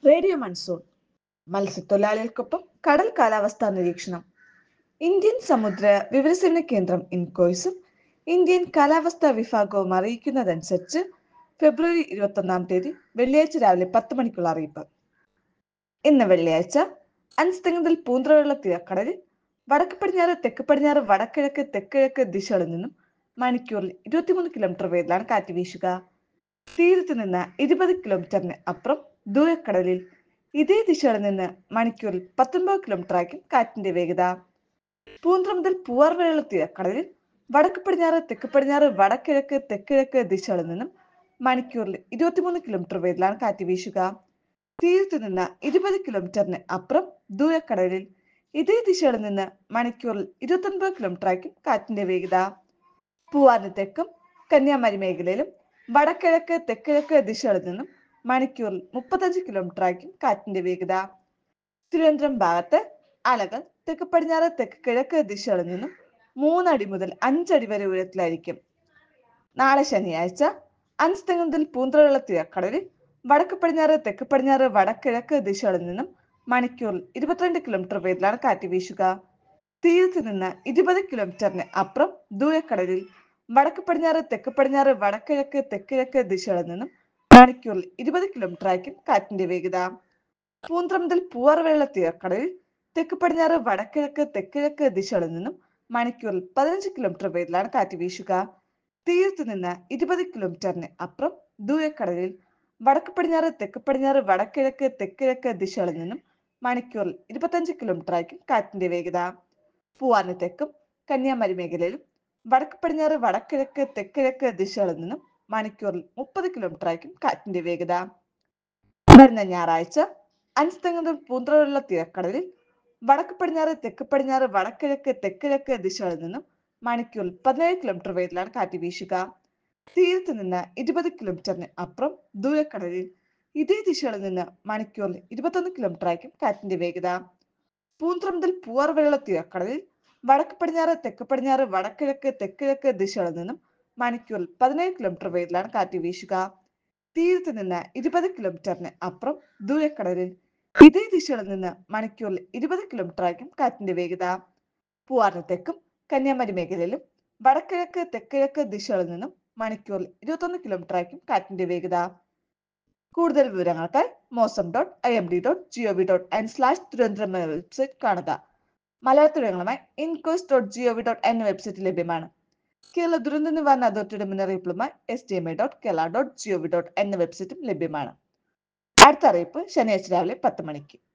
radio monsoon മത്സ്യത്തൊഴിലാളികൾക്കൊപ്പം കടൽ കാലാവസ്ഥാ നിരീക്ഷണം ഇന്ത്യൻ സമുദ്ര വിവരസേവന കേന്ദ്രം ഇൻകോയ്സും ഇന്ത്യൻ കാലാവസ്ഥാ വിഭാഗവും അറിയിക്കുന്നതനുസരിച്ച് ഫെബ്രുവരി ഇരുപത്തൊന്നാം തീയതി വെള്ളിയാഴ്ച രാവിലെ പത്ത് മണിക്കുള്ള അറിയിപ്പ് ഇന്ന് വെള്ളിയാഴ്ച അൻസ്തംഗത്തിൽ പൂന്തറയുള്ള തീരക്കടലിൽ വടക്ക് പടിഞ്ഞാറ് തെക്ക് പടിഞ്ഞാറ് വടക്കിഴക്ക് തെക്കിഴക്ക് ദിശകളിൽ നിന്നും മണിക്കൂറിൽ ഇരുപത്തിമൂന്ന് കിലോമീറ്റർ വേഗത്തിലാണ് കാറ്റ് വീശുക തീരത്ത് നിന്ന് ഇരുപത് കിലോമീറ്ററിന് അപ്പുറം ദൂരക്കടലിൽ ഇതേ ദിശയിൽ നിന്ന് മണിക്കൂറിൽ പത്തൊൻപത് കിലോമീറ്റർ ആയിരിക്കും കാറ്റിന്റെ വേഗത പൂന്തറ മുതൽ പൂവാർ വരെയുള്ള തീരക്കടലിൽ വടക്ക് പടിഞ്ഞാറ് തെക്ക് പടിഞ്ഞാറ് വടക്കിഴക്ക് തെക്കിഴക്ക് ദിശകളിൽ നിന്നും മണിക്കൂറിൽ ഇരുപത്തിമൂന്ന് കിലോമീറ്റർ വേഗത്തിലാണ് കാറ്റ് വീശുക തീരത്ത് നിന്ന് ഇരുപത് കിലോമീറ്ററിന് അപ്പുറം ദൂരക്കടലിൽ ഇതേ ദിശയിൽ നിന്ന് മണിക്കൂറിൽ ഇരുപത്തൊൻപത് കിലോമീറ്റർ ആയിരിക്കും കാറ്റിന്റെ വേഗത പൂവാറിന് തെക്കും കന്യാകുമാരി മേഖലയിലും വടക്കിഴക്ക് തെക്കിഴക്ക് ദിശകളിൽ നിന്നും മണിക്കൂറിൽ മുപ്പത്തഞ്ച് കിലോമീറ്റർ ആയിരിക്കും കാറ്റിന്റെ വേഗത തിരുവനന്തപുരം ഭാഗത്ത് അലകൾ തെക്ക് പടിഞ്ഞാറ് തെക്ക് കിഴക്ക് ദിശകളിൽ നിന്നും മൂന്നടി മുതൽ അഞ്ചടി വരെ ഉയരത്തിലായിരിക്കും നാളെ ശനിയാഴ്ച അഞ്ച് മുതൽ പൂന്തറയുള്ള തീരക്കടലിൽ വടക്ക് പടിഞ്ഞാറ് തെക്ക് പടിഞ്ഞാറ് വടക്കിഴക്ക് ദിശകളിൽ നിന്നും മണിക്കൂറിൽ ഇരുപത്തിരണ്ട് കിലോമീറ്റർ വേഗത്തിലാണ് കാറ്റ് വീശുക തീരത്ത് നിന്ന് ഇരുപത് കിലോമീറ്ററിന് അപ്പുറം ദൂരക്കടലിൽ വടക്ക് പടിഞ്ഞാറ് തെക്ക് പടിഞ്ഞാറ് വടക്കിഴക്ക് തെക്കിഴക്ക് ദിശകളിൽ നിന്നും മണിക്കൂറിൽ ഇരുപത് കിലോമീറ്റർ ആയിരിക്കും കാറ്റിന്റെ വേഗത പൂന്തറ മുതൽ പൂവാർ വരെയുള്ള തീരക്കടലിൽ തെക്ക് പടിഞ്ഞാറ് വടക്കിഴക്ക് തെക്കിഴക്ക് ദിശകളിൽ നിന്നും മണിക്കൂറിൽ പതിനഞ്ച് കിലോമീറ്റർ വേഗത്തിലാണ് കാറ്റ് വീശുക തീരത്ത് നിന്ന് ഇരുപത് കിലോമീറ്ററിന് അപ്പുറം ദൂരക്കടലിൽ വടക്ക് പടിഞ്ഞാറ് തെക്ക് പടിഞ്ഞാറ് വടക്കിഴക്ക് തെക്കിഴക്ക് ദിശകളിൽ നിന്നും മണിക്കൂറിൽ ഇരുപത്തഞ്ച് കിലോമീറ്റർ ആയിരിക്കും കാറ്റിന്റെ വേഗത പൂവാറിന് തെക്കും കന്യാകുമാരി മേഖലയിലും വടക്ക് പടിഞ്ഞാറ് വടക്കിഴക്ക് തെക്കിഴക്ക് ദിശകളിൽ നിന്നും മണിക്കൂറിൽ മുപ്പത് കിലോമീറ്റർ ആയിരിക്കും കാറ്റിന്റെ വേഗത വരുന്ന ഞായറാഴ്ച അൻസ്തംഗം പൂന്തറയുള്ള തീരക്കടലിൽ വടക്ക് പടിഞ്ഞാറ് തെക്ക് പടിഞ്ഞാറ് വടക്കിഴക്ക് തെക്കിഴക്ക് ദിശകളിൽ നിന്നും മണിക്കൂറിൽ പതിനേഴ് കിലോമീറ്റർ വേഗത്തിലാണ് കാറ്റ് വീശുക തീരത്ത് നിന്ന് ഇരുപത് കിലോമീറ്ററിന് അപ്പുറം ദൂരക്കടലിൽ ഇതേ ദിശകളിൽ നിന്ന് മണിക്കൂറിൽ ഇരുപത്തൊന്ന് കിലോമീറ്റർ ആയിരിക്കും കാറ്റിന്റെ വേഗത പൂന്തറ മുതൽ പൂവാർ വരെയുള്ള തീരക്കടലിൽ വടക്ക് പടിഞ്ഞാറ് തെക്ക് പടിഞ്ഞാറ് വടക്കിഴക്ക് തെക്കിഴക്ക് ദിശകളിൽ നിന്നും മണിക്കൂറിൽ പതിനേഴ് കിലോമീറ്റർ വേഗത്തിലാണ് കാറ്റ് വീശുക തീരത്ത് നിന്ന് ഇരുപത് കിലോമീറ്ററിന് അപ്പുറം ദൂരക്കടലിൽ ഇതേ ദിശകളിൽ നിന്ന് മണിക്കൂറിൽ ഇരുപത് കിലോമീറ്റർ ആയിരിക്കും കാറ്റിന്റെ വേഗത പൂവാറിന് തെക്കും കന്യാകുമാരി മേഖലയിലും വടക്കിഴക്ക് തെക്കിഴക്ക് ദിശകളിൽ നിന്നും മണിക്കൂറിൽ ഇരുപത്തൊന്ന് കിലോമീറ്റർ ആയിരിക്കും കാറ്റിന്റെ വേഗത കൂടുതൽ വിവരങ്ങൾക്കായി Mausam dot I M D dot G O V dot N slash Thiruvananthapuram എന്ന വെബ്സൈറ്റ് കാണുക മലയാളത്തിലുമായി INCOIS dot G O V dot എന്ന വെബ്സൈറ്റ് ലഭ്യമാണ് കേരള ദുരന്ത നിവാരണ അതോറിറ്റിയുടെ മുന്നറിയിപ്പുമായി S D M I dot Kerala dot G O V dot എന്ന വെബ്സൈറ്റും ലഭ്യമാണ് അടുത്ത അറിയിപ്പ് ശനിയാഴ്ച രാവിലെ പത്ത് മണിക്ക്